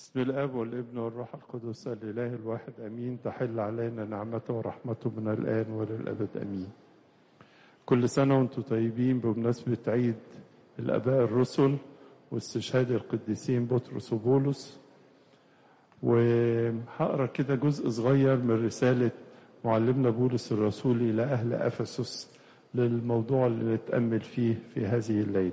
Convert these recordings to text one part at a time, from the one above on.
بسم الاب والابن والروح القدس الاله الواحد امين تحل علينا نعمته ورحمته من الان وللابد امين كل سنه وانتم طيبين بمناسبه عيد الاباء الرسل واستشهاد القديسين بطرس وبولس وهقرا كده جزء صغير من رساله معلمنا بولس الرسول الى اهل افسس للموضوع اللي نتامل فيه في هذه الليله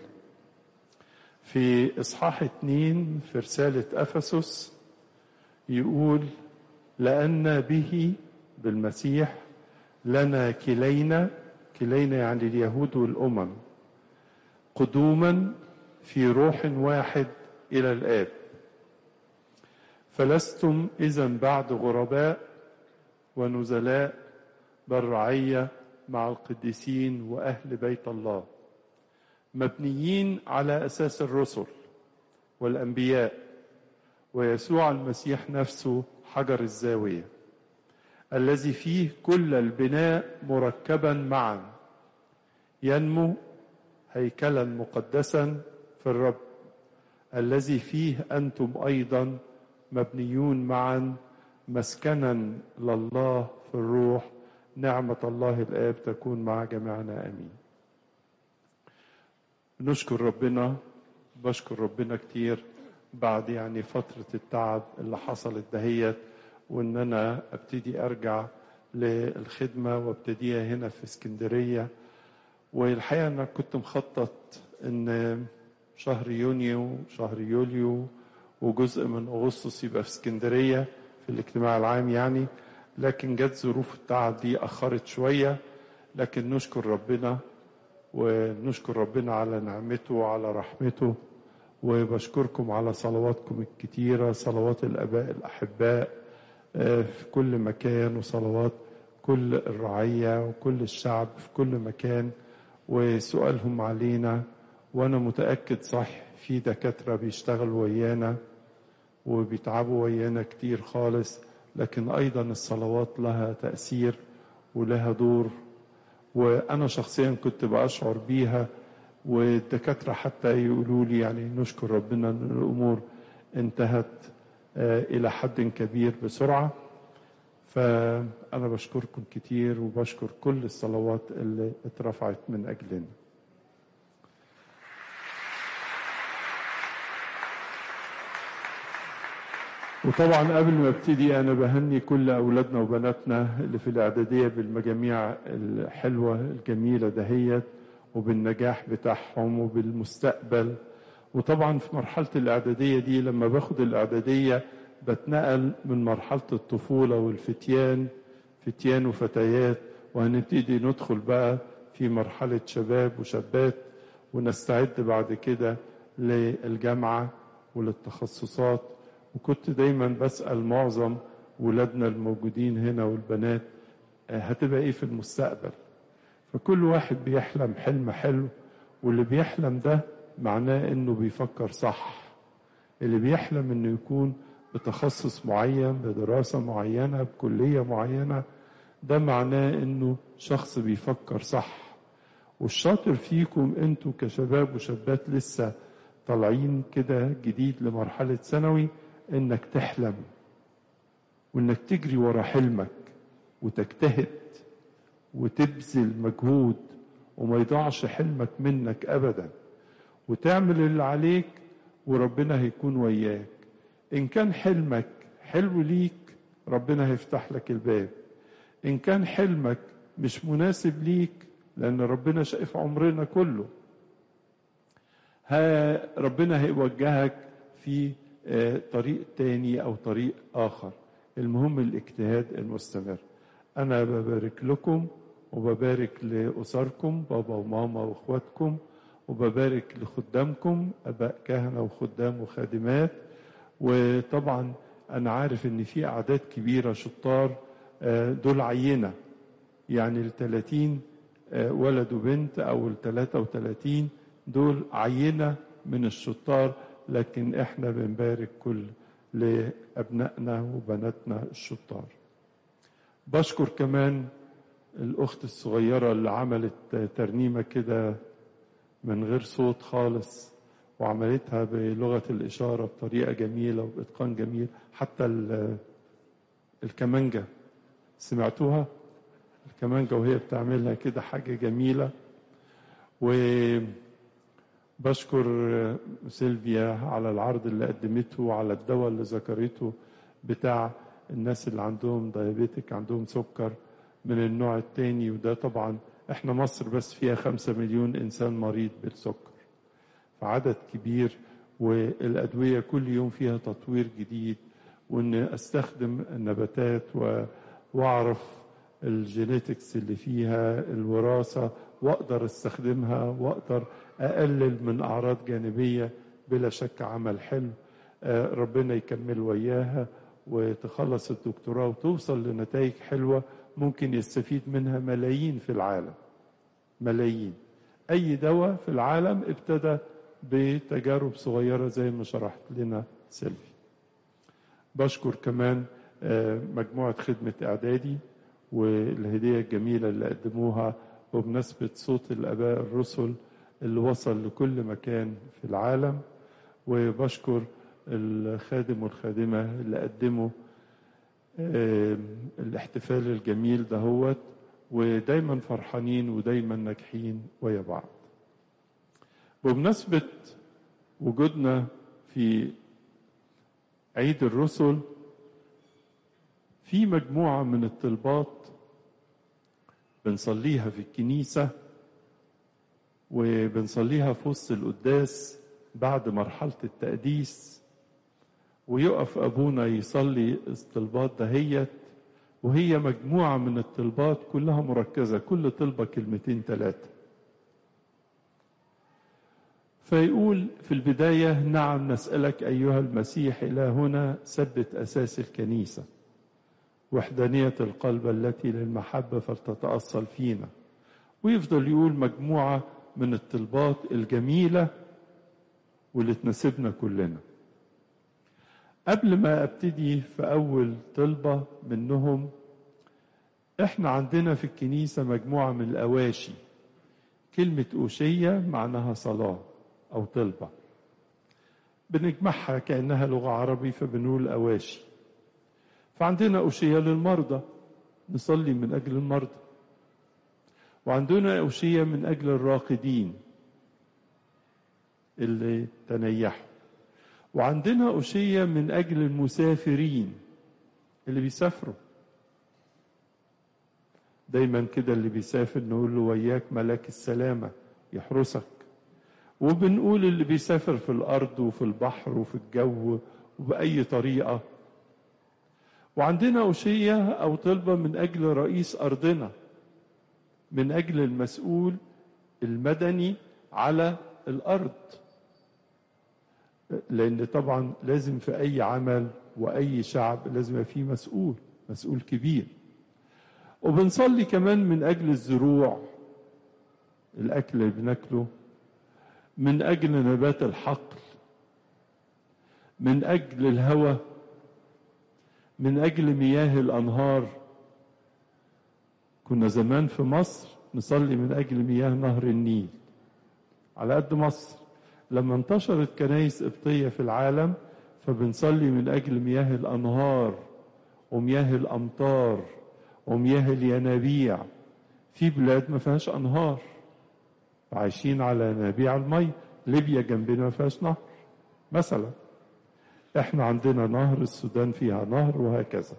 في إصحاح اتنين في رسالة أفسس يقول لأن به بالمسيح لنا كلينا كلينا يعني اليهود والأمم قدوما في روح واحد إلى الآب فلستم إذا بعد غرباء ونزلاء بل رعية مع القديسين وأهل بيت الله مبنيين على اساس الرسل والانبياء ويسوع المسيح نفسه حجر الزاويه الذي فيه كل البناء مركبا معا ينمو هيكلا مقدسا في الرب الذي فيه انتم ايضا مبنيون معا مسكنا لله في الروح نعمه الله الاب تكون مع جميعنا امين نشكر ربنا بشكر ربنا كتير بعد يعني فترة التعب اللي حصلت دهيت وان انا ابتدي ارجع للخدمة وابتديها هنا في اسكندرية والحقيقة انا كنت مخطط ان شهر يونيو شهر يوليو وجزء من اغسطس يبقى في اسكندرية في الاجتماع العام يعني لكن جت ظروف التعب دي اخرت شوية لكن نشكر ربنا ونشكر ربنا على نعمته وعلى رحمته وبشكركم على صلواتكم الكتيرة صلوات الآباء الأحباء في كل مكان وصلوات كل الرعية وكل الشعب في كل مكان وسؤالهم علينا وأنا متأكد صح في دكاترة بيشتغلوا ويانا وبيتعبوا ويانا كتير خالص لكن أيضا الصلوات لها تأثير ولها دور وانا شخصيا كنت بشعر بيها والدكاتره حتى يقولوا لي يعني نشكر ربنا ان الامور انتهت الى حد كبير بسرعه فانا بشكركم كتير وبشكر كل الصلوات اللي اترفعت من اجلنا وطبعا قبل ما ابتدي انا بهني كل اولادنا وبناتنا اللي في الاعداديه بالمجاميع الحلوه الجميله دهيت وبالنجاح بتاعهم وبالمستقبل وطبعا في مرحله الاعداديه دي لما باخد الاعداديه بتنقل من مرحله الطفوله والفتيان فتيان وفتيات وهنبتدي ندخل بقى في مرحله شباب وشابات ونستعد بعد كده للجامعه وللتخصصات وكنت دايما بسأل معظم ولادنا الموجودين هنا والبنات هتبقى ايه في المستقبل فكل واحد بيحلم حلم حلو واللي بيحلم ده معناه انه بيفكر صح اللي بيحلم انه يكون بتخصص معين بدراسة معينة بكلية معينة ده معناه انه شخص بيفكر صح والشاطر فيكم انتوا كشباب وشابات لسه طالعين كده جديد لمرحلة ثانوي انك تحلم وانك تجري ورا حلمك وتجتهد وتبذل مجهود وما يضيعش حلمك منك ابدا وتعمل اللي عليك وربنا هيكون وياك ان كان حلمك حلو ليك ربنا هيفتح لك الباب ان كان حلمك مش مناسب ليك لان ربنا شايف عمرنا كله ها ربنا هيوجهك في طريق تاني او طريق اخر المهم الاجتهاد المستمر انا ببارك لكم وببارك لاسركم بابا وماما واخواتكم وببارك لخدامكم اباء كهنه وخدام وخادمات وطبعا انا عارف ان في اعداد كبيره شطار دول عينه يعني ال 30 ولد وبنت او ال 33 دول عينه من الشطار لكن احنا بنبارك كل لابنائنا وبناتنا الشطار بشكر كمان الاخت الصغيره اللي عملت ترنيمه كده من غير صوت خالص وعملتها بلغة الإشارة بطريقة جميلة وبإتقان جميل حتى الكمانجة سمعتوها الكمانجة وهي بتعملها كده حاجة جميلة وبشكر سيلفيا على العرض اللي قدمته وعلى الدواء اللي ذكرته بتاع الناس اللي عندهم دايابيتك عندهم سكر من النوع التاني وده طبعا احنا مصر بس فيها خمسة مليون انسان مريض بالسكر فعدد كبير والادوية كل يوم فيها تطوير جديد وان استخدم النباتات واعرف الجينيتكس اللي فيها الوراثة واقدر استخدمها واقدر اقلل من اعراض جانبية بلا شك عمل حلو ربنا يكمل وياها وتخلص الدكتوراه وتوصل لنتائج حلوة ممكن يستفيد منها ملايين في العالم ملايين أي دواء في العالم ابتدى بتجارب صغيرة زي ما شرحت لنا سيلفي بشكر كمان مجموعة خدمة إعدادي والهدية الجميلة اللي قدموها وبمناسبة صوت الآباء الرسل اللي وصل لكل مكان في العالم وبشكر الخادم والخادمة اللي قدموا الاحتفال الجميل دهوت ودايما فرحانين ودايما ناجحين ويا بعض بمناسبة وجودنا في عيد الرسل في مجموعة من الطلبات بنصليها في الكنيسة وبنصليها في وسط القداس بعد مرحلة التقديس ويقف أبونا يصلي الطلبات دهيت وهي مجموعة من الطلبات كلها مركزة كل طلبة كلمتين ثلاثة فيقول في البداية نعم نسألك أيها المسيح إلهنا ثبت أساس الكنيسة وحدانية القلب التي للمحبة فلتتأصل فينا ويفضل يقول مجموعة من الطلبات الجميلة واللي تناسبنا كلنا قبل ما ابتدي في اول طلبه منهم احنا عندنا في الكنيسه مجموعه من الاواشي كلمه اوشيه معناها صلاه او طلبه بنجمعها كانها لغه عربي فبنقول اواشي فعندنا اوشيه للمرضى نصلي من اجل المرضى وعندنا اوشيه من اجل الراقدين اللي تنيحوا وعندنا أشية من أجل المسافرين اللي بيسافروا دايما كده اللي بيسافر نقول له وياك ملاك السلامة يحرسك وبنقول اللي بيسافر في الأرض وفي البحر وفي الجو وبأي طريقة وعندنا أشية أو طلبة من أجل رئيس أرضنا من أجل المسؤول المدني على الأرض لان طبعا لازم في اي عمل واي شعب لازم يبقى فيه مسؤول مسؤول كبير وبنصلي كمان من اجل الزروع الاكل اللي بناكله من اجل نبات الحقل من اجل الهواء من اجل مياه الانهار كنا زمان في مصر نصلي من اجل مياه نهر النيل على قد مصر لما انتشرت كنايس قبطية في العالم فبنصلي من أجل مياه الأنهار ومياه الأمطار ومياه الينابيع في بلاد ما فيهاش أنهار عايشين على ينابيع المي ليبيا جنبنا ما فيهاش نهر مثلا احنا عندنا نهر السودان فيها نهر وهكذا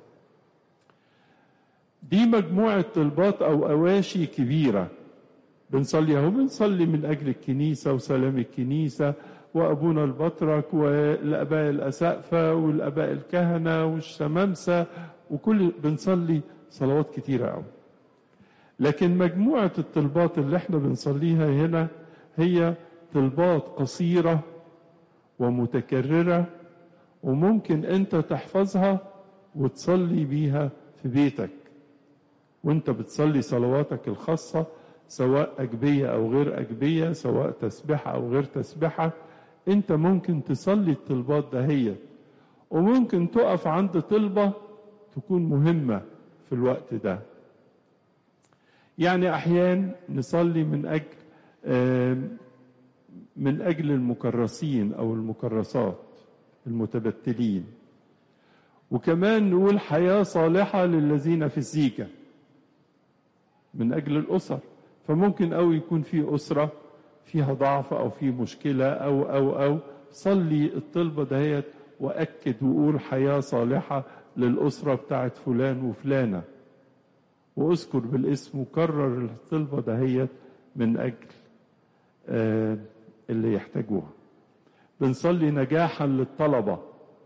دي مجموعة طلبات أو أواشي كبيرة بنصليها وبنصلي من أجل الكنيسة وسلام الكنيسة وأبونا البطرك والآباء الأسقفة والآباء الكهنة والشمامسة وكل بنصلي صلوات كتيرة أوي لكن مجموعة الطلبات اللي احنا بنصليها هنا هي طلبات قصيرة ومتكررة وممكن انت تحفظها وتصلي بيها في بيتك وانت بتصلي صلواتك الخاصة سواء أجبية أو غير أجبية سواء تسبحة أو غير تسبحة أنت ممكن تصلي الطلبات دهية وممكن تقف عند طلبة تكون مهمة في الوقت ده يعني أحيان نصلي من أجل من أجل المكرسين أو المكرسات المتبتلين وكمان نقول حياة صالحة للذين في الزيجة من أجل الأسر فممكن أو يكون في أسرة فيها ضعف أو في مشكلة أو أو أو صلي الطلبة دهيت وأكد وقول حياة صالحة للأسرة بتاعت فلان وفلانة واذكر بالاسم وكرر الطلبة دهيت من أجل آه اللي يحتاجوها بنصلي نجاحا للطلبة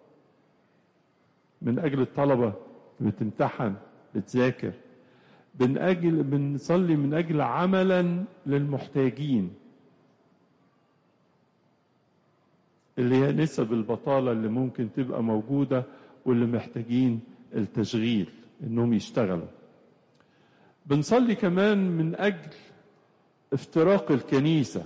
من أجل الطلبة بتمتحن بتذاكر من أجل بنصلي من أجل عملا للمحتاجين اللي هي نسب البطالة اللي ممكن تبقى موجودة واللي محتاجين التشغيل انهم يشتغلوا بنصلي كمان من اجل افتراق الكنيسة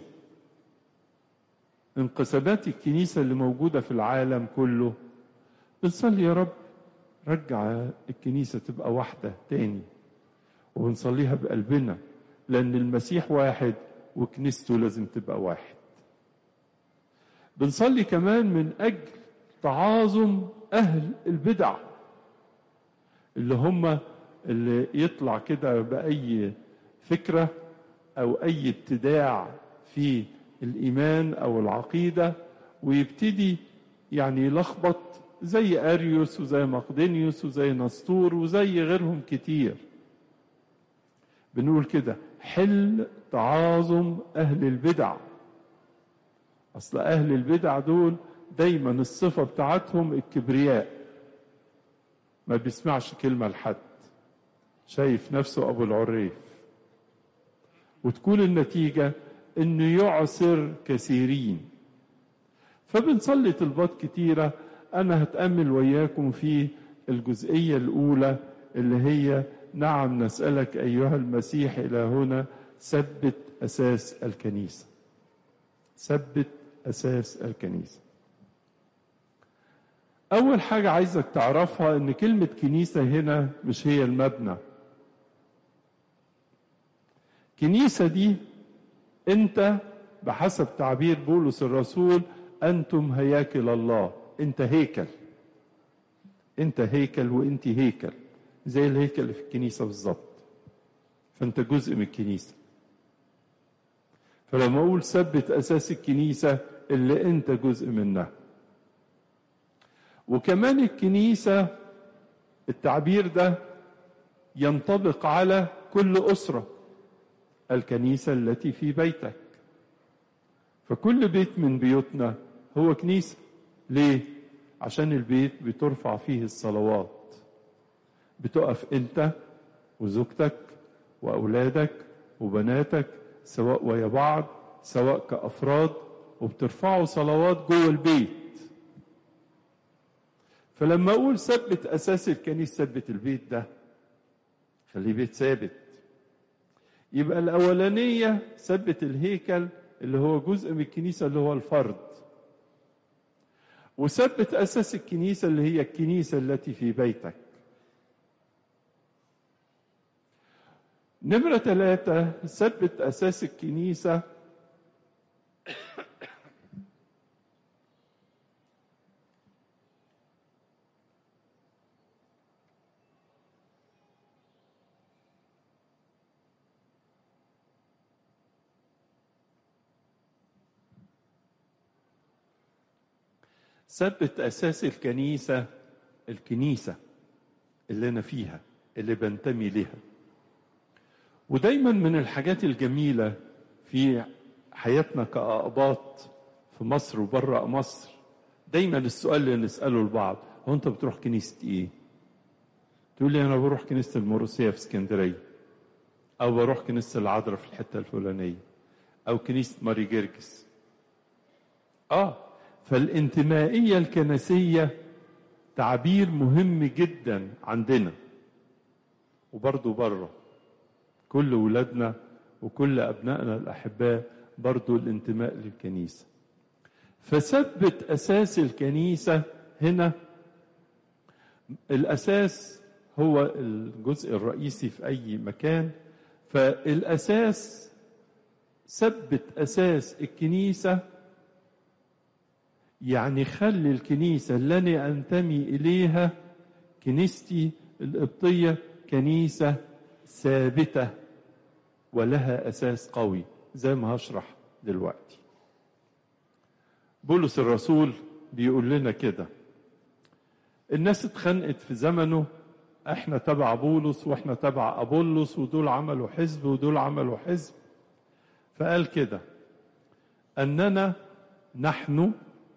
انقسامات الكنيسة اللي موجودة في العالم كله بنصلي يا رب رجع الكنيسة تبقى واحدة تاني وبنصليها بقلبنا لأن المسيح واحد وكنيسته لازم تبقى واحد بنصلي كمان من أجل تعاظم أهل البدع اللي هم اللي يطلع كده بأي فكرة أو أي ابتداع في الإيمان أو العقيدة ويبتدي يعني يلخبط زي أريوس وزي مقدونيوس وزي نسطور وزي غيرهم كتير بنقول كده حل تعاظم أهل البدع أصل أهل البدع دول دايما الصفة بتاعتهم الكبرياء ما بيسمعش كلمة لحد شايف نفسه أبو العريف وتكون النتيجة إنه يعسر كثيرين فبنصلي طلبات كتيرة أنا هتأمل وياكم في الجزئية الأولى اللي هي نعم نسألك أيها المسيح إلى هنا ثبت أساس الكنيسة ثبت أساس الكنيسة أول حاجة عايزك تعرفها إن كلمة كنيسة هنا مش هي المبنى كنيسة دي أنت بحسب تعبير بولس الرسول أنتم هياكل الله أنت هيكل أنت هيكل وأنت هيكل زي الهيكل اللي في الكنيسة بالظبط فأنت جزء من الكنيسة فلما أقول ثبت أساس الكنيسة اللي أنت جزء منها وكمان الكنيسة التعبير ده ينطبق على كل أسرة الكنيسة التي في بيتك فكل بيت من بيوتنا هو كنيسة ليه؟ عشان البيت بترفع فيه الصلوات بتقف انت وزوجتك واولادك وبناتك سواء ويا بعض سواء كافراد وبترفعوا صلوات جوه البيت فلما اقول ثبت اساس الكنيسه ثبت البيت ده خليه بيت ثابت يبقى الاولانيه ثبت الهيكل اللي هو جزء من الكنيسه اللي هو الفرد وثبت اساس الكنيسه اللي هي الكنيسه التي في بيتك نمرة ثلاثة ثبت أساس الكنيسة ثبت أساس الكنيسة الكنيسة اللي أنا فيها اللي بنتمي لها ودايما من الحاجات الجميلة في حياتنا كأقباط في مصر وبره مصر دايما السؤال اللي نسأله لبعض هو أنت بتروح كنيسة إيه؟ تقول لي أنا بروح كنيسة المروسية في اسكندرية أو بروح كنيسة العذراء في الحتة الفلانية أو كنيسة ماري جرجس آه فالانتمائية الكنسية تعبير مهم جدا عندنا وبرضه بره كل ولادنا وكل أبنائنا الأحباء برضو الانتماء للكنيسة فثبت أساس الكنيسة هنا الأساس هو الجزء الرئيسي في أي مكان فالأساس ثبت أساس الكنيسة يعني خلي الكنيسة اللي أنا أنتمي إليها كنيستي القبطية كنيسة ثابتة ولها أساس قوي زي ما هشرح دلوقتي بولس الرسول بيقول لنا كده الناس اتخنقت في زمنه احنا تبع بولس واحنا تبع ابولس ودول عملوا حزب ودول عملوا حزب فقال كده اننا نحن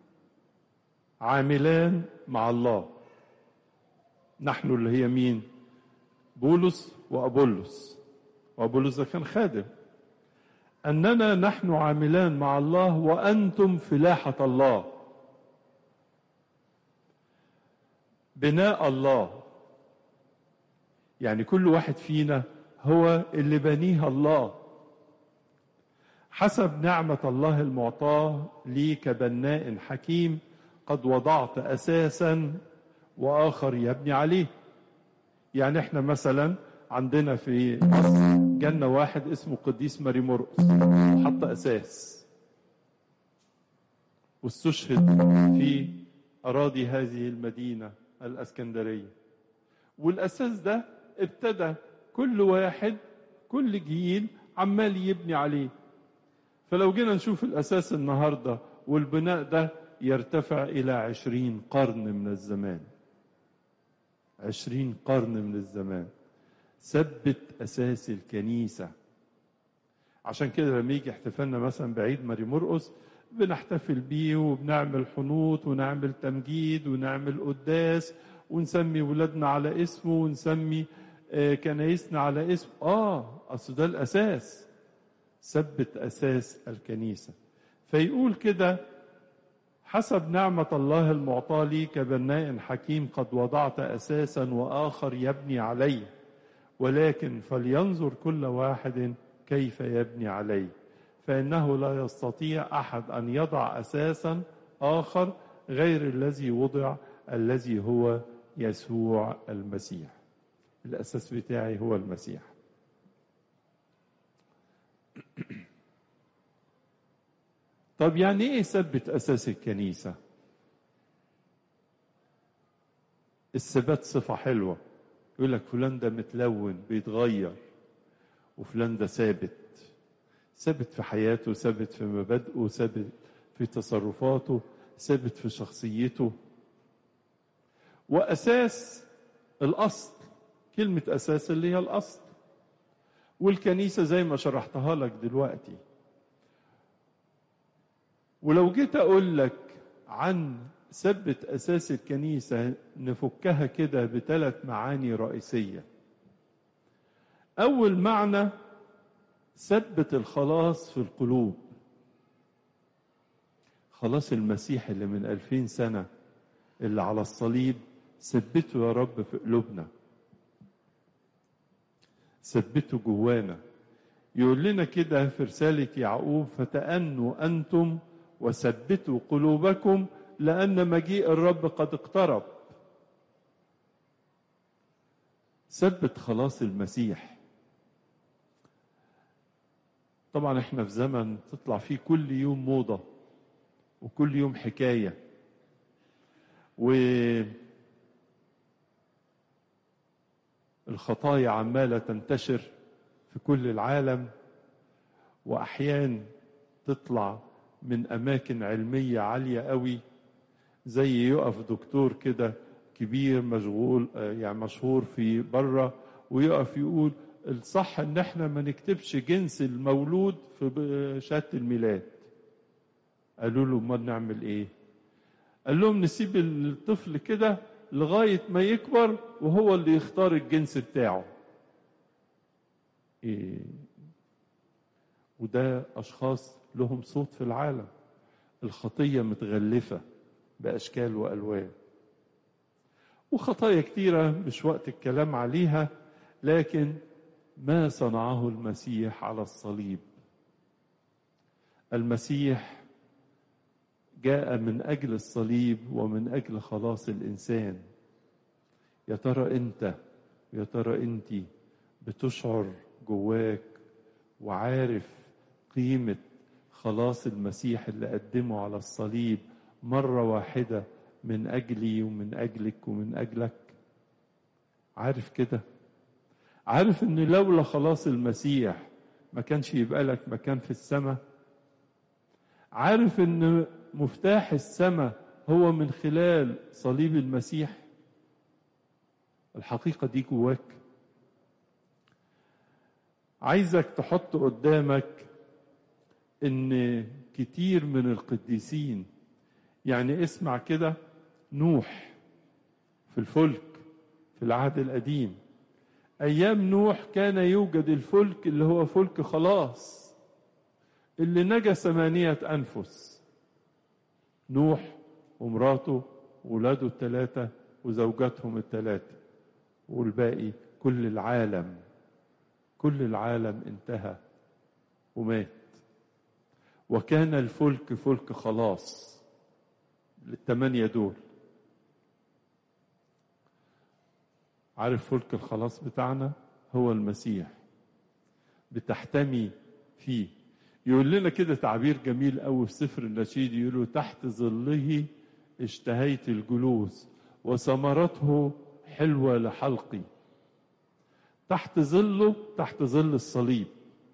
عاملان مع الله نحن اللي هي مين بولس وابولس وابولس ده كان خادم اننا نحن عاملان مع الله وانتم فلاحه الله بناء الله يعني كل واحد فينا هو اللي بنيها الله حسب نعمة الله المعطاة لي كبناء حكيم قد وضعت أساسا وآخر يبني عليه يعني احنا مثلا عندنا في مصر جنة واحد اسمه قديس ماري مرقس حط أساس واستشهد في أراضي هذه المدينة الأسكندرية والأساس ده ابتدى كل واحد كل جيل عمال يبني عليه فلو جينا نشوف الأساس النهاردة والبناء ده يرتفع إلى عشرين قرن من الزمان عشرين قرن من الزمان ثبت أساس الكنيسة عشان كده لما يجي احتفالنا مثلا بعيد ماري مرقس بنحتفل بيه وبنعمل حنوط ونعمل تمجيد ونعمل قداس ونسمي ولادنا على اسمه ونسمي آه كنايسنا على اسمه اه اصل ده الاساس ثبت اساس الكنيسه فيقول كده حسب نعمة الله المعطاة لي كبناء حكيم قد وضعت أساسا وآخر يبني عليه ولكن فلينظر كل واحد كيف يبني عليه فإنه لا يستطيع أحد أن يضع أساسا آخر غير الذي وضع الذي هو يسوع المسيح الأساس بتاعي هو المسيح طب يعني ايه ثبت اساس الكنيسه الثبات صفه حلوه يقول لك فلان ده متلون بيتغير وفلان ده ثابت ثابت في حياته ثابت في مبادئه ثابت في تصرفاته ثابت في شخصيته واساس الاصل كلمه اساس اللي هي الاصل والكنيسه زي ما شرحتها لك دلوقتي ولو جيت اقول لك عن ثبت اساس الكنيسه نفكها كده بثلاث معاني رئيسيه اول معنى ثبت الخلاص في القلوب خلاص المسيح اللي من ألفين سنة اللي على الصليب ثبته يا رب في قلوبنا ثبته جوانا يقول لنا كده في رسالة يعقوب فتأنوا أنتم وثبتوا قلوبكم لأن مجيء الرب قد اقترب ثبت خلاص المسيح طبعا احنا في زمن تطلع فيه كل يوم موضة وكل يوم حكاية و الخطايا عمالة تنتشر في كل العالم وأحيان تطلع من أماكن علمية عالية قوي زي يقف دكتور كده كبير مشغول يعني مشهور في بره ويقف يقول الصح ان احنا ما نكتبش جنس المولود في شهاده الميلاد قالوا له امال نعمل ايه قال لهم نسيب الطفل كده لغايه ما يكبر وهو اللي يختار الجنس بتاعه إيه وده اشخاص لهم صوت في العالم الخطيه متغلفه باشكال والوان وخطايا كتيره مش وقت الكلام عليها لكن ما صنعه المسيح على الصليب المسيح جاء من اجل الصليب ومن اجل خلاص الانسان يا ترى انت يا ترى انت بتشعر جواك وعارف قيمة خلاص المسيح اللي قدمه على الصليب مرة واحدة من أجلي ومن أجلك ومن أجلك عارف كده عارف ان لولا خلاص المسيح ما كانش يبقى لك مكان في السماء عارف ان مفتاح السماء هو من خلال صليب المسيح الحقيقة دي جواك عايزك تحط قدامك ان كتير من القديسين يعني اسمع كده نوح في الفلك في العهد القديم ايام نوح كان يوجد الفلك اللي هو فلك خلاص اللي نجا ثمانية انفس نوح ومراته وولاده الثلاثة وزوجاتهم الثلاثة والباقي كل العالم كل العالم انتهى ومات وكان الفلك فلك خلاص للثمانية دول عارف فلك الخلاص بتاعنا هو المسيح بتحتمي فيه يقول لنا كده تعبير جميل قوي في سفر النشيد يقولوا تحت ظله اشتهيت الجلوس وثمرته حلوة لحلقي تحت ظله تحت ظل الصليب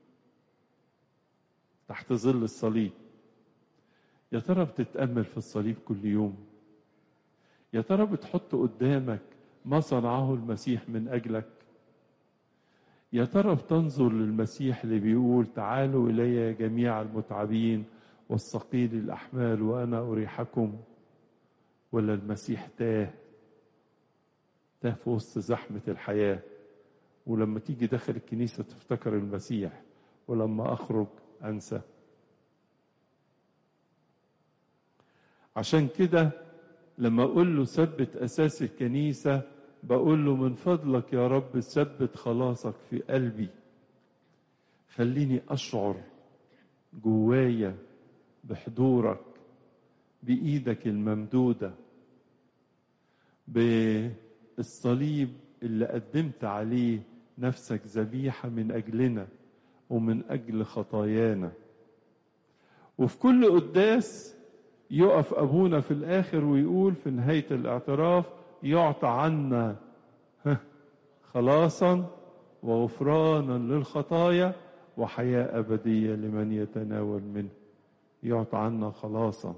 تحت ظل الصليب يا ترى بتتأمل في الصليب كل يوم يا ترى بتحط قدامك ما صنعه المسيح من أجلك يا ترى بتنظر للمسيح اللي بيقول تعالوا إلي جميع المتعبين والثقيل الأحمال وأنا أريحكم ولا المسيح تاه تاه في وسط زحمة الحياة ولما تيجي داخل الكنيسة تفتكر المسيح ولما أخرج أنسى عشان كده لما أقول له ثبت أساس الكنيسة بقول له من فضلك يا رب ثبت خلاصك في قلبي خليني أشعر جوايا بحضورك بإيدك الممدودة بالصليب اللي قدمت عليه نفسك ذبيحة من أجلنا ومن أجل خطايانا وفي كل قداس يقف أبونا في الآخر ويقول في نهاية الاعتراف يعطى عنا خلاصا وغفرانا للخطايا وحياة أبدية لمن يتناول منه يعطى عنا خلاصا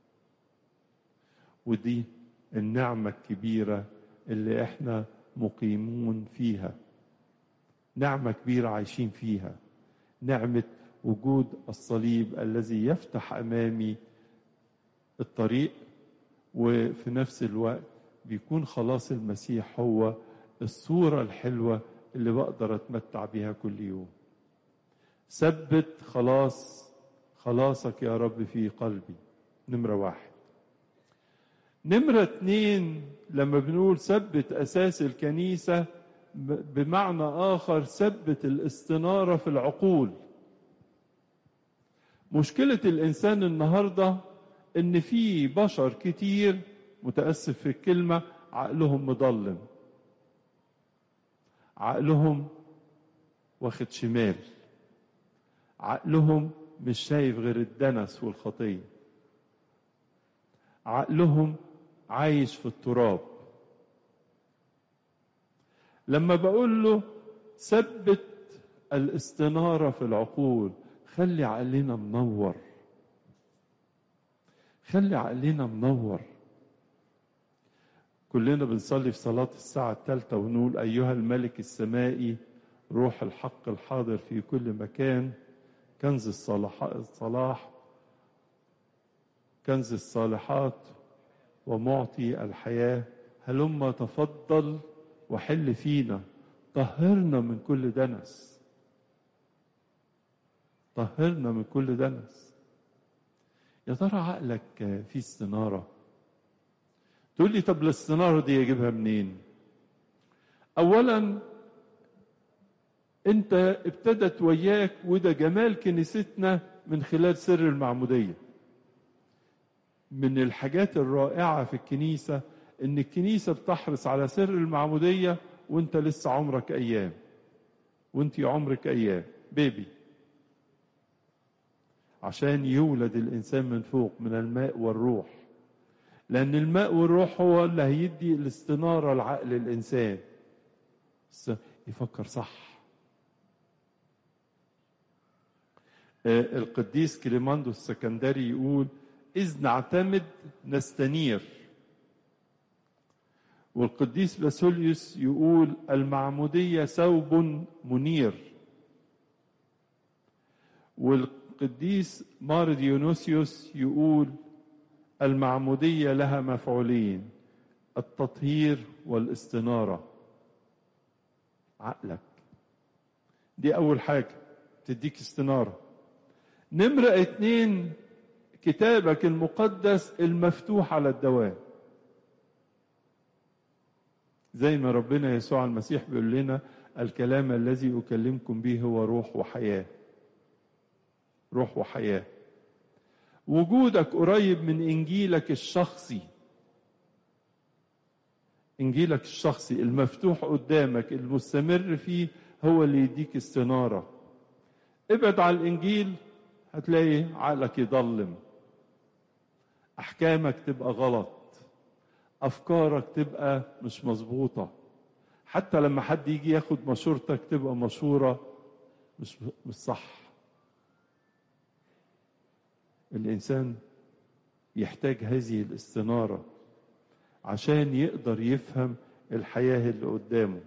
ودي النعمة الكبيرة اللي احنا مقيمون فيها نعمة كبيرة عايشين فيها نعمة وجود الصليب الذي يفتح أمامي الطريق وفي نفس الوقت بيكون خلاص المسيح هو الصورة الحلوة اللي بقدر أتمتع بها كل يوم ثبت خلاص خلاصك يا رب في قلبي نمرة واحد نمرة اتنين لما بنقول ثبت أساس الكنيسة بمعنى آخر ثبت الاستنارة في العقول مشكلة الإنسان النهاردة إن في بشر كتير متأسف في الكلمة عقلهم مضلم عقلهم واخد شمال عقلهم مش شايف غير الدنس والخطية عقلهم عايش في التراب لما بقول له ثبت الاستنارة في العقول خلي عقلنا منور خلي عقلنا منور كلنا بنصلي في صلاة الساعة الثالثة ونقول أيها الملك السمائي روح الحق الحاضر في كل مكان كنز الصلاح كنز الصالحات ومعطي الحياة هلما تفضل وحل فينا طهرنا من كل دنس طهرنا من كل دنس يا ترى عقلك فيه استنارة تقول لي طب الاستنارة دي اجيبها منين اولا انت ابتدت وياك وده جمال كنيستنا من خلال سر المعمودية من الحاجات الرائعة في الكنيسة ان الكنيسة بتحرص على سر المعمودية وانت لسه عمرك ايام وانت عمرك ايام بيبي عشان يولد الإنسان من فوق من الماء والروح لأن الماء والروح هو اللي هيدي الاستنارة لعقل الإنسان يفكر صح القديس كليماندو السكندري يقول إذ نعتمد نستنير والقديس باسوليوس يقول المعمودية ثوب منير والقديس مار ديونوسيوس يقول المعمودية لها مفعولين التطهير والاستنارة عقلك دي أول حاجة تديك استنارة نمرة اتنين كتابك المقدس المفتوح على الدوام زي ما ربنا يسوع المسيح بيقول لنا الكلام الذي أكلمكم به هو روح وحياة روح وحياة وجودك قريب من إنجيلك الشخصي إنجيلك الشخصي المفتوح قدامك المستمر فيه هو اللي يديك استنارة ابعد عن الإنجيل هتلاقي عقلك يضلم أحكامك تبقى غلط أفكارك تبقى مش مظبوطة حتى لما حد يجي ياخد مشورتك تبقى مشورة مش مش صح الإنسان يحتاج هذه الاستنارة عشان يقدر يفهم الحياة اللي قدامه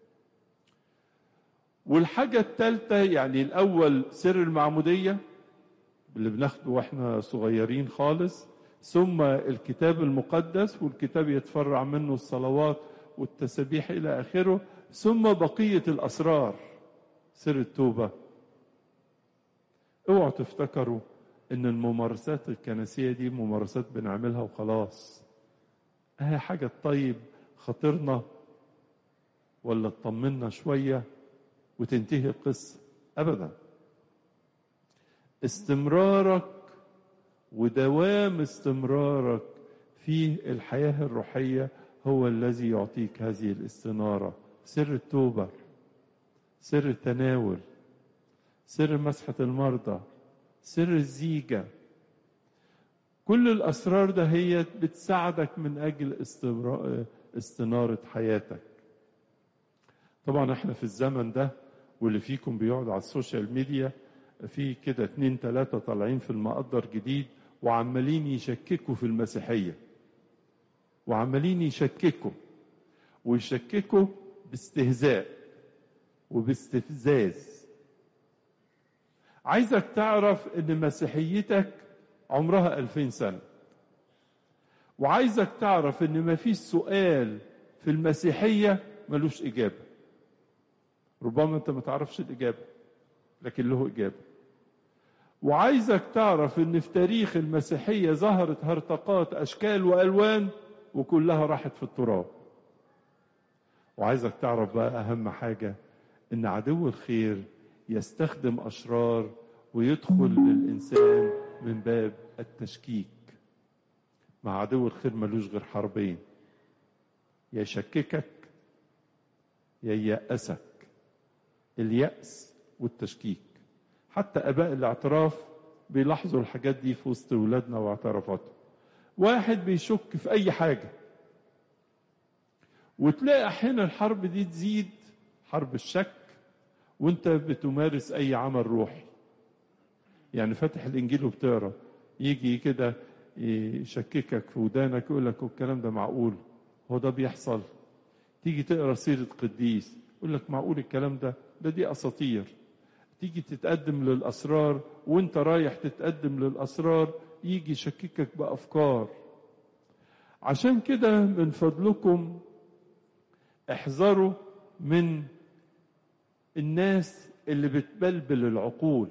والحاجة الثالثة يعني الأول سر المعمودية اللي بناخده واحنا صغيرين خالص ثم الكتاب المقدس والكتاب يتفرع منه الصلوات والتسابيح إلى آخره ثم بقية الأسرار سر التوبة اوعوا تفتكروا ان الممارسات الكنسية دي ممارسات بنعملها وخلاص اهي حاجة طيب خاطرنا ولا تطمنا شوية وتنتهي القصة أبدا استمرارك ودوام استمرارك في الحياة الروحية هو الذي يعطيك هذه الاستنارة سر التوبة سر التناول سر مسحة المرضى سر الزيجة كل الأسرار ده هي بتساعدك من أجل استنارة حياتك طبعا احنا في الزمن ده واللي فيكم بيقعد على السوشيال ميديا في كده اتنين تلاتة طالعين في المقدر جديد وعمالين يشككوا في المسيحية وعمالين يشككوا ويشككوا باستهزاء وباستفزاز عايزك تعرف ان مسيحيتك عمرها ألفين سنة وعايزك تعرف ان ما فيش سؤال في المسيحية ملوش إجابة ربما انت ما تعرفش الإجابة لكن له إجابة وعايزك تعرف ان في تاريخ المسيحية ظهرت هرطقات أشكال وألوان وكلها راحت في التراب وعايزك تعرف بقى أهم حاجة ان عدو الخير يستخدم أشرار ويدخل للإنسان من باب التشكيك مع عدو الخير ملوش غير حربين يا يشككك يا ييأسك اليأس والتشكيك حتى أباء الاعتراف بيلاحظوا الحاجات دي في وسط ولادنا واعترافاتهم واحد بيشك في أي حاجة وتلاقي أحيانا الحرب دي تزيد حرب الشك وانت بتمارس أي عمل روحي يعني فاتح الإنجيل وبتقرا يجي كده يشككك في ودانك يقول لك الكلام ده معقول هو ده بيحصل تيجي تقرا سيرة قديس يقول لك معقول الكلام ده ده دي أساطير تيجي تتقدم للأسرار وانت رايح تتقدم للأسرار يجي يشككك بأفكار عشان كده من فضلكم احذروا من الناس اللي بتبلبل العقول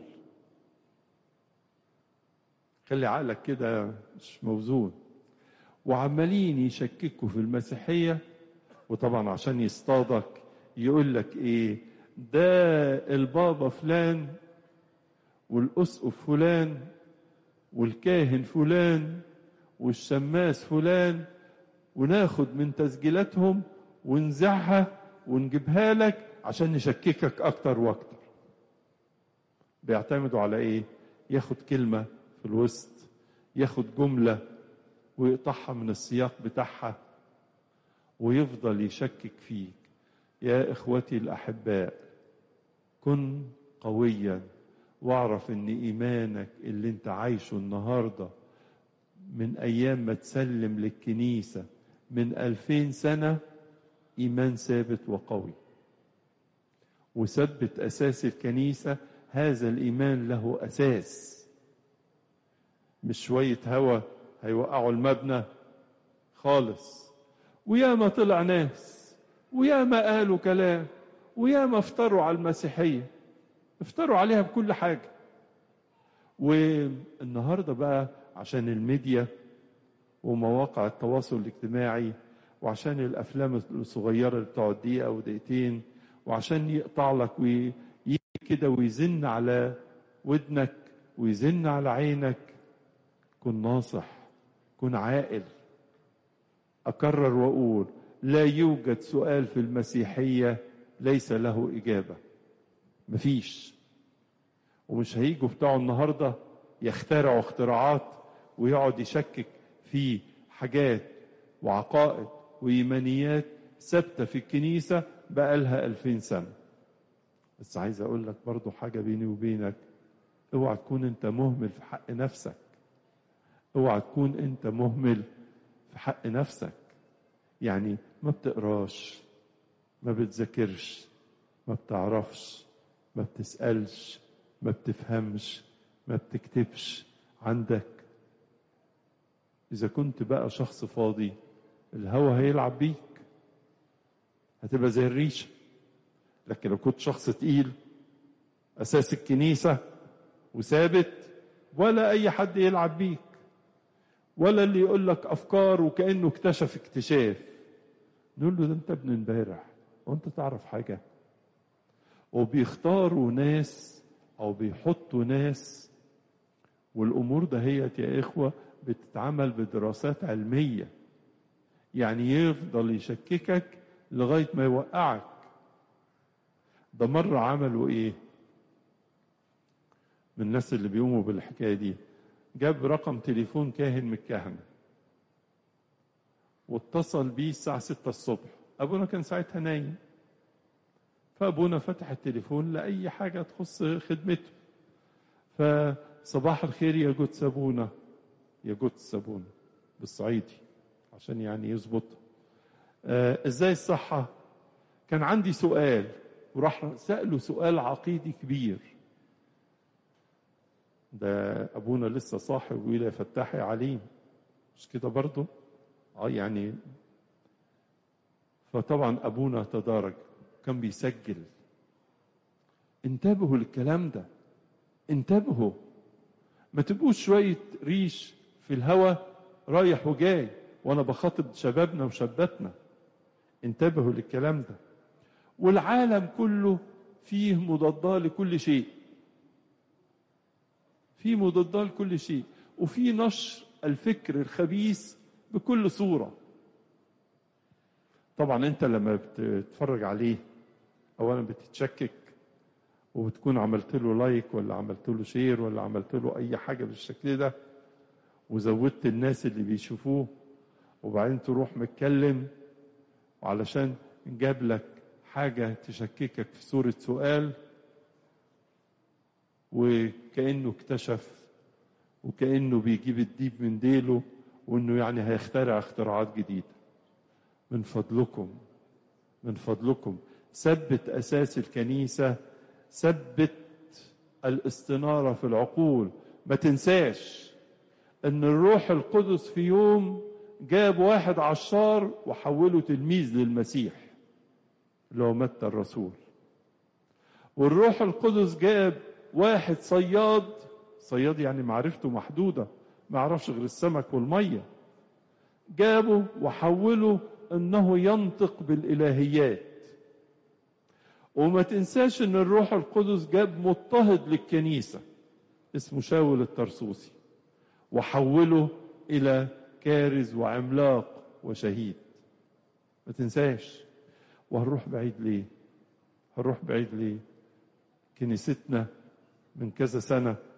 خلي عقلك كده مش موزون وعمالين يشككوا في المسيحية وطبعا عشان يصطادك يقول لك ايه ده البابا فلان والأسقف فلان والكاهن فلان والشماس فلان وناخد من تسجيلاتهم ونزعها ونجيبها لك عشان نشككك أكتر وأكتر بيعتمدوا على إيه؟ ياخد كلمة في الوسط ياخد جملة ويقطعها من السياق بتاعها ويفضل يشكك فيك يا إخوتي الأحباء كن قويا واعرف ان ايمانك اللي انت عايشه النهارده من ايام ما تسلم للكنيسه من ألفين سنه ايمان ثابت وقوي وثبت اساس الكنيسه هذا الايمان له اساس مش شويه هوا هيوقعوا المبنى خالص وياما طلع ناس وياما قالوا كلام وياما افتروا على المسيحيه افتروا عليها بكل حاجة والنهاردة بقى عشان الميديا ومواقع التواصل الاجتماعي وعشان الأفلام الصغيرة اللي بتقعد دقيقة أو دقيقتين وعشان يقطع لك ويجي كده ويزن على ودنك ويزن على عينك كن ناصح كن عاقل أكرر وأقول لا يوجد سؤال في المسيحية ليس له إجابة مفيش ومش هيجوا بتاعه النهارده يخترعوا اختراعات ويقعد يشكك في حاجات وعقائد وإيمانيات ثابتة في الكنيسة بقالها ألفين سنة بس عايز أقول لك برضو حاجة بيني وبينك اوعى تكون أنت مهمل في حق نفسك اوعى تكون أنت مهمل في حق نفسك يعني ما بتقراش ما بتذاكرش ما بتعرفش ما بتسألش ما بتفهمش ما بتكتبش عندك إذا كنت بقى شخص فاضي الهوى هيلعب بيك هتبقى زي الريشة لكن لو كنت شخص تقيل أساس الكنيسة وثابت ولا أي حد يلعب بيك ولا اللي يقول لك أفكار وكأنه اكتشف اكتشاف نقول له ده أنت ابن امبارح وأنت تعرف حاجة وبيختاروا ناس او بيحطوا ناس والامور دهيت يا اخوه بتتعمل بدراسات علميه يعني يفضل يشككك لغايه ما يوقعك ده مره عملوا ايه من الناس اللي بيقوموا بالحكايه دي جاب رقم تليفون كاهن من الكهنه واتصل بيه الساعه 6 الصبح ابونا كان ساعتها نايم فابونا فتح التليفون لاي حاجه تخص خدمته فصباح الخير يا جود ابونا يا جود ابونا بالصعيدي عشان يعني يظبط آه ازاي الصحه كان عندي سؤال وراح ساله سؤال عقيدي كبير ده ابونا لسه صاحي ويقول يا فتاحي عليم مش كده برضه اه يعني فطبعا ابونا تدارك كان بيسجل انتبهوا للكلام ده انتبهوا ما تبقوش شوية ريش في الهوا رايح وجاي وانا بخاطب شبابنا وشاباتنا انتبهوا للكلام ده والعالم كله فيه مضادة لكل شيء فيه مضادة لكل شيء وفي نشر الفكر الخبيث بكل صورة طبعا انت لما بتتفرج عليه اولا بتتشكك وبتكون عملت له لايك ولا عملت له شير ولا عملت له اي حاجه بالشكل ده وزودت الناس اللي بيشوفوه وبعدين تروح متكلم وعلشان جاب لك حاجه تشككك في صوره سؤال وكانه اكتشف وكانه بيجيب الديب من ديله وانه يعني هيخترع اختراعات جديده من فضلكم من فضلكم ثبت اساس الكنيسه ثبت الاستناره في العقول ما تنساش ان الروح القدس في يوم جاب واحد عشار وحوله تلميذ للمسيح اللي هو متى الرسول والروح القدس جاب واحد صياد صياد يعني معرفته محدوده ما يعرفش غير السمك والميه جابه وحوله انه ينطق بالالهيات وما تنساش ان الروح القدس جاب مضطهد للكنيسه اسمه شاول الترسوسي وحوله الى كارز وعملاق وشهيد ما تنساش وهنروح بعيد ليه هنروح بعيد ليه كنيستنا من كذا سنه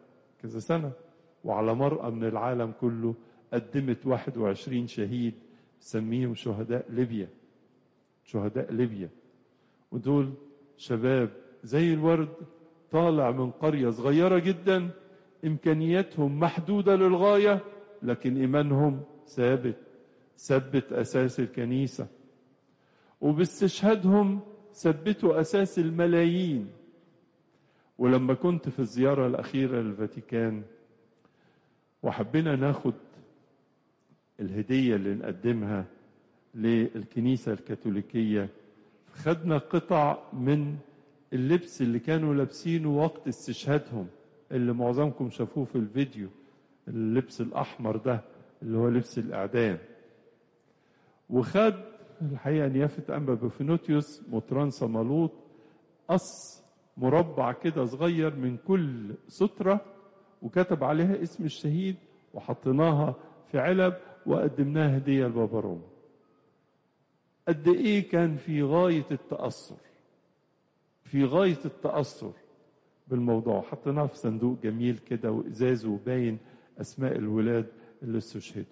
كذا سنة وعلى مرأى من العالم كله قدمت 21 شهيد سميهم شهداء ليبيا شهداء ليبيا ودول شباب زي الورد طالع من قرية صغيرة جدا إمكانياتهم محدودة للغاية لكن إيمانهم ثابت ثبت أساس الكنيسة وباستشهادهم ثبتوا أساس الملايين ولما كنت في الزيارة الأخيرة للفاتيكان وحبينا ناخد الهدية اللي نقدمها للكنيسة الكاثوليكية خدنا قطع من اللبس اللي كانوا لابسينه وقت استشهادهم اللي معظمكم شافوه في الفيديو اللبس الأحمر ده اللي هو لبس الإعدام وخد الحقيقة نيافة أنبا بوفينوتيوس مطران صمالوط قص مربع كده صغير من كل سترة وكتب عليها اسم الشهيد وحطيناها في علب وقدمناها هدية لبابا روما قد ايه كان في غاية التأثر في غاية التأثر بالموضوع حطيناها في صندوق جميل كده وإزاز وباين أسماء الولاد اللي استشهدوا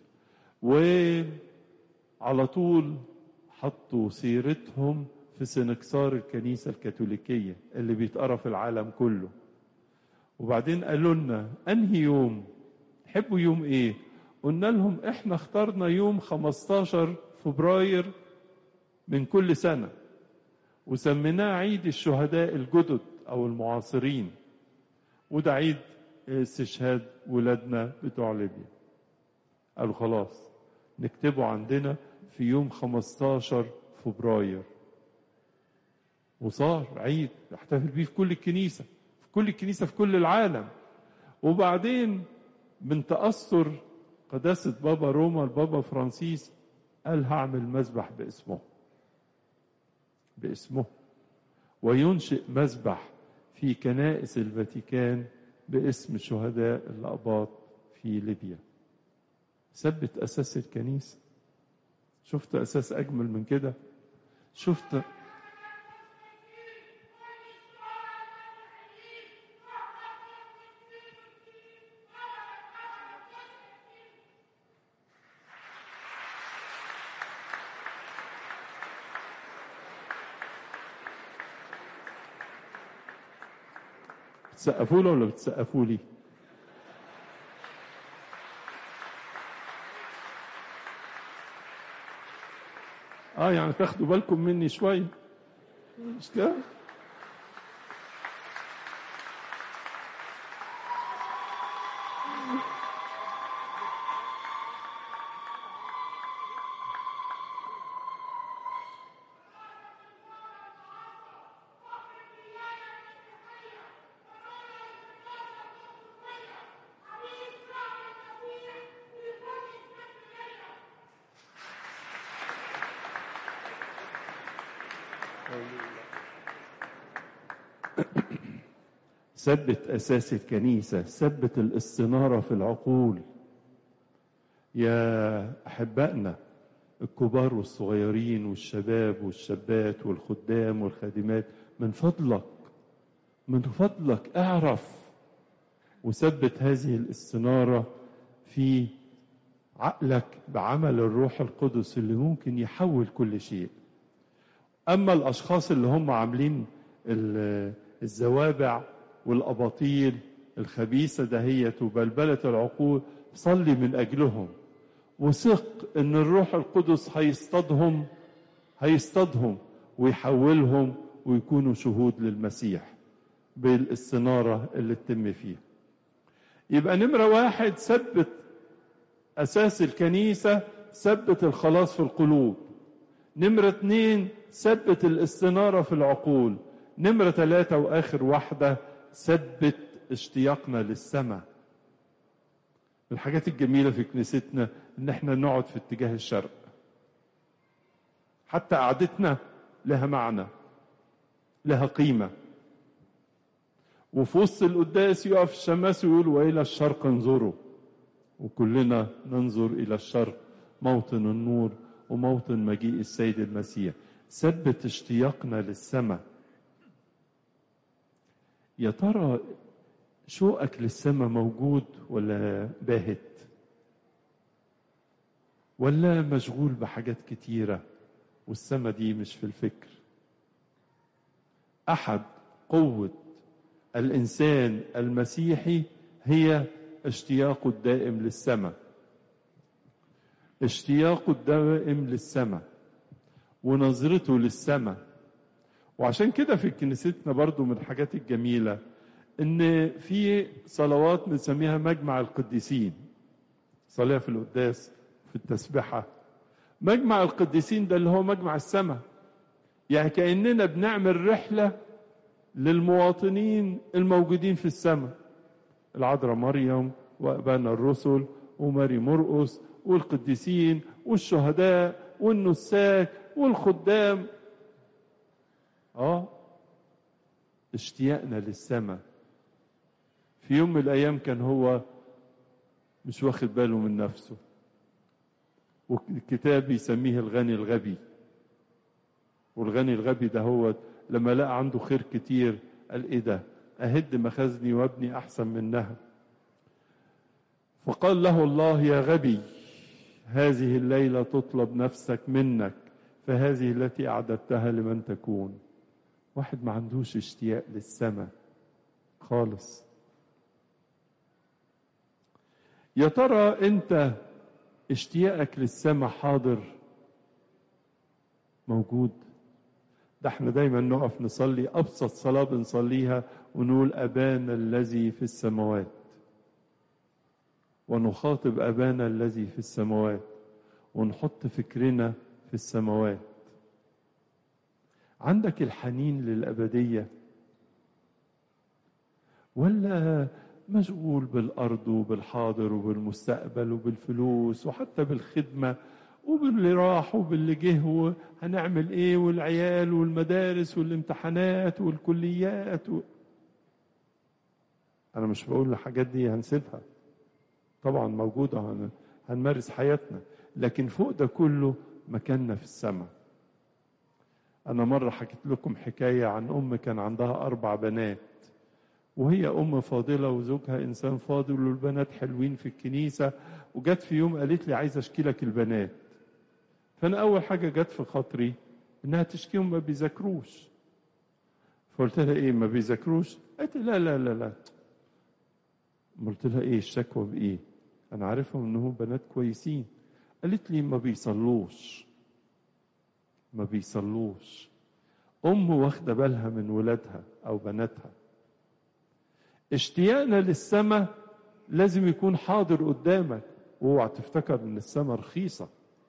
وعلى طول حطوا سيرتهم في سنكسار الكنيسة الكاثوليكية اللي بيتقرا في العالم كله وبعدين قالوا لنا أنهي يوم تحبوا يوم إيه قلنا لهم إحنا اخترنا يوم 15 فبراير من كل سنة وسميناه عيد الشهداء الجدد أو المعاصرين وده عيد استشهاد ولادنا بتوع ليبيا قالوا خلاص نكتبه عندنا في يوم 15 فبراير وصار عيد نحتفل بيه في كل الكنيسة في كل الكنيسة في كل العالم وبعدين من تأثر قداسة بابا روما البابا فرانسيس قال هعمل مذبح باسمه باسمه وينشئ مذبح في كنائس الفاتيكان باسم شهداء الأقباط في ليبيا ثبت أساس الكنيسة شفت أساس أجمل من كده شفت بتسقفوا له ولا بتسقفوا لي؟ اه يعني تاخدوا بالكم مني شويه مش كده؟ ثبت أساس الكنيسة ثبت الاستنارة في العقول يا أحبائنا الكبار والصغيرين والشباب والشابات والخدام والخادمات من فضلك من فضلك اعرف وثبت هذه الاستنارة في عقلك بعمل الروح القدس اللي ممكن يحول كل شيء أما الأشخاص اللي هم عاملين الزوابع والأباطيل الخبيثة دهية وبلبلة العقول صلي من أجلهم وثق إن الروح القدس هيصطادهم هيصطادهم ويحولهم ويكونوا شهود للمسيح بالاستنارة اللي تتم فيها يبقى نمرة واحد ثبت أساس الكنيسة ثبت الخلاص في القلوب نمرة اتنين ثبت الاستنارة في العقول نمرة ثلاثة وآخر واحدة ثبت اشتياقنا للسماء الحاجات الجميلة في كنيستنا ان احنا نقعد في اتجاه الشرق حتى قعدتنا لها معنى لها قيمة وفي وسط القداس يقف الشماس ويقول وإلى الشرق انظروا وكلنا ننظر إلى الشرق موطن النور وموطن مجيء السيد المسيح ثبت اشتياقنا للسماء يا ترى شوقك للسماء موجود ولا باهت ولا مشغول بحاجات كتيرة والسماء دي مش في الفكر أحد قوة الإنسان المسيحي هي اشتياقه الدائم للسماء اشتياقه الدائم للسماء ونظرته للسماء وعشان كده في كنيستنا برضو من الحاجات الجميلة ان في صلوات بنسميها مجمع القديسين صلاه في القداس في التسبحه مجمع القديسين ده اللي هو مجمع السماء يعني كاننا بنعمل رحله للمواطنين الموجودين في السماء العذراء مريم وابانا الرسل وماري مرقس والقديسين والشهداء والنساك والخدام اه اشتياقنا للسماء في يوم من الايام كان هو مش واخد باله من نفسه والكتاب يسميه الغني الغبي والغني الغبي ده هو لما لقى عنده خير كتير قال ايه ده اهد مخازني وابني احسن منها فقال له الله يا غبي هذه الليله تطلب نفسك منك فهذه التي اعددتها لمن تكون واحد ما عندوش اشتياق للسماء خالص يا ترى انت اشتياقك للسماء حاضر موجود ده احنا دايما نقف نصلي ابسط صلاه بنصليها ونقول ابانا الذي في السماوات ونخاطب ابانا الذي في السماوات ونحط فكرنا في السماوات عندك الحنين للابديه ولا مشغول بالارض وبالحاضر وبالمستقبل وبالفلوس وحتى بالخدمه وباللي راح وباللي جه وهنعمل ايه والعيال والمدارس والامتحانات والكليات و... انا مش بقول الحاجات دي هنسيبها طبعا موجوده هن... هنمارس حياتنا لكن فوق ده كله مكاننا في السماء انا مره حكيت لكم حكايه عن ام كان عندها اربع بنات وهي أم فاضلة وزوجها إنسان فاضل والبنات حلوين في الكنيسة وجت في يوم قالت لي عايزة أشكي لك البنات فأنا أول حاجة جت في خاطري إنها تشكيهم ما بيذاكروش فقلت لها إيه ما بيذاكروش؟ قالت لا لا لا لا قلت لها إيه الشكوى بإيه؟ أنا عارفهم إنهم بنات كويسين قالت لي ما بيصلوش ما بيصلوش أم واخدة بالها من ولادها أو بناتها اشتياقنا للسماء لازم يكون حاضر قدامك واوعى تفتكر ان السماء رخيصة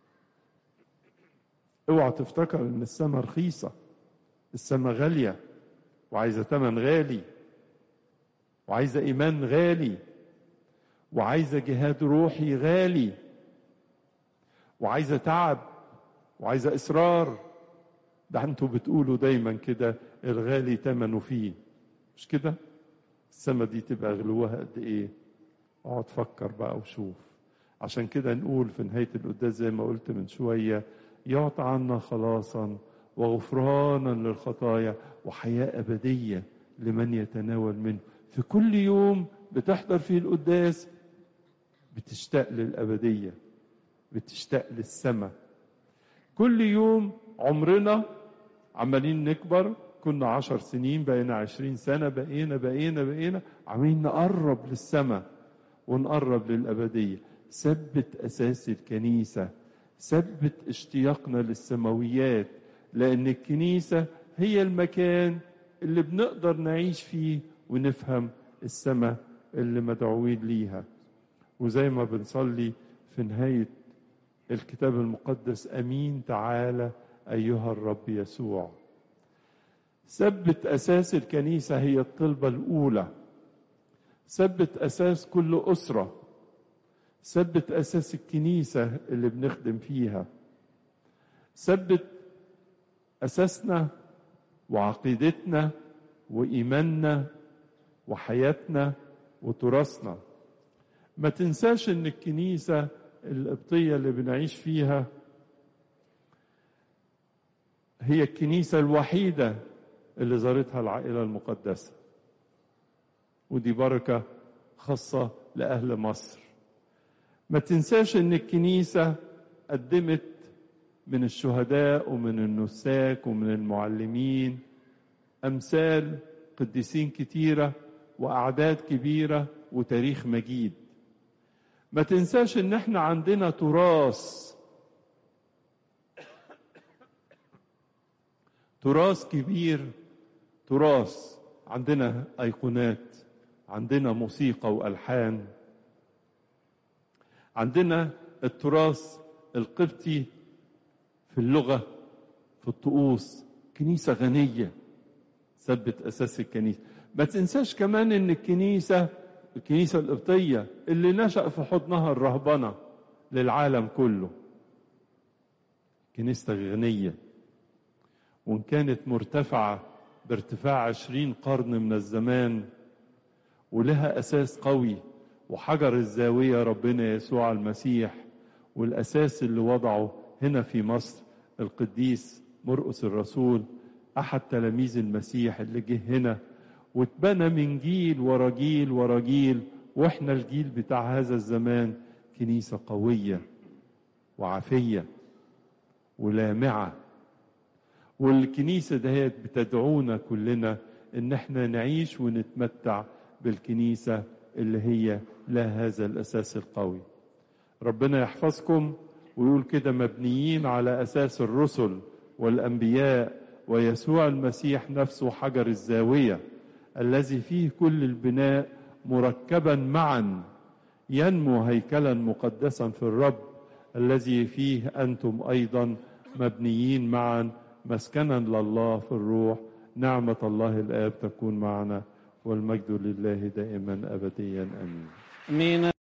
اوعى تفتكر ان السماء رخيصة السماء غالية وعايزة تمن غالي وعايزة ايمان غالي وعايزة جهاد روحي غالي وعايزة تعب وعايزة اصرار ده انتوا بتقولوا دايما كده الغالي تمنه فيه مش كده السما دي تبقى غلوها قد ايه اقعد فكر بقى وشوف عشان كده نقول في نهاية القداس زي ما قلت من شوية يعطى عنا خلاصا وغفرانا للخطايا وحياة أبدية لمن يتناول منه في كل يوم بتحضر فيه القداس بتشتاق للأبدية بتشتاق للسماء كل يوم عمرنا عمالين نكبر كنا عشر سنين بقينا عشرين سنة بقينا بقينا بقينا عمالين نقرب للسماء ونقرب للأبدية ثبت أساس الكنيسة ثبت اشتياقنا للسماويات لأن الكنيسة هي المكان اللي بنقدر نعيش فيه ونفهم السماء اللي مدعوين ليها وزي ما بنصلي في نهاية الكتاب المقدس أمين تعالى أيها الرب يسوع ثبت أساس الكنيسة هي الطلبة الأولى ثبت أساس كل أسرة ثبت أساس الكنيسة اللي بنخدم فيها ثبت أساسنا وعقيدتنا وإيماننا وحياتنا وتراثنا ما تنساش ان الكنيسة القبطية اللي بنعيش فيها هي الكنيسة الوحيدة اللي زارتها العائلة المقدسة ودي بركة خاصة لأهل مصر ما تنساش ان الكنيسة قدمت من الشهداء ومن النساك ومن المعلمين أمثال قديسين كتيرة وأعداد كبيرة وتاريخ مجيد ما تنساش ان احنا عندنا تراث تراث كبير تراث عندنا ايقونات عندنا موسيقى والحان عندنا التراث القبطي في اللغه في الطقوس كنيسه غنيه ثبت اساس الكنيسه ما تنساش كمان ان الكنيسه الكنيسه القبطيه اللي نشا في حضنها الرهبنه للعالم كله كنيسه غنيه وان كانت مرتفعه بارتفاع عشرين قرن من الزمان ولها أساس قوي وحجر الزاوية ربنا يسوع المسيح والأساس اللي وضعه هنا في مصر القديس مرقس الرسول أحد تلاميذ المسيح اللي جه هنا واتبنى من جيل ورا جيل ورا جيل واحنا الجيل بتاع هذا الزمان كنيسة قوية وعافية ولامعة والكنيسة دهيت بتدعونا كلنا ان احنا نعيش ونتمتع بالكنيسة اللي هي لها هذا الاساس القوي ربنا يحفظكم ويقول كده مبنيين على اساس الرسل والانبياء ويسوع المسيح نفسه حجر الزاوية الذي فيه كل البناء مركبا معا ينمو هيكلا مقدسا في الرب الذي فيه انتم ايضا مبنيين معا مسكنا لله في الروح نعمة الله الآب تكون معنا والمجد لله دائما أبديا أمين مين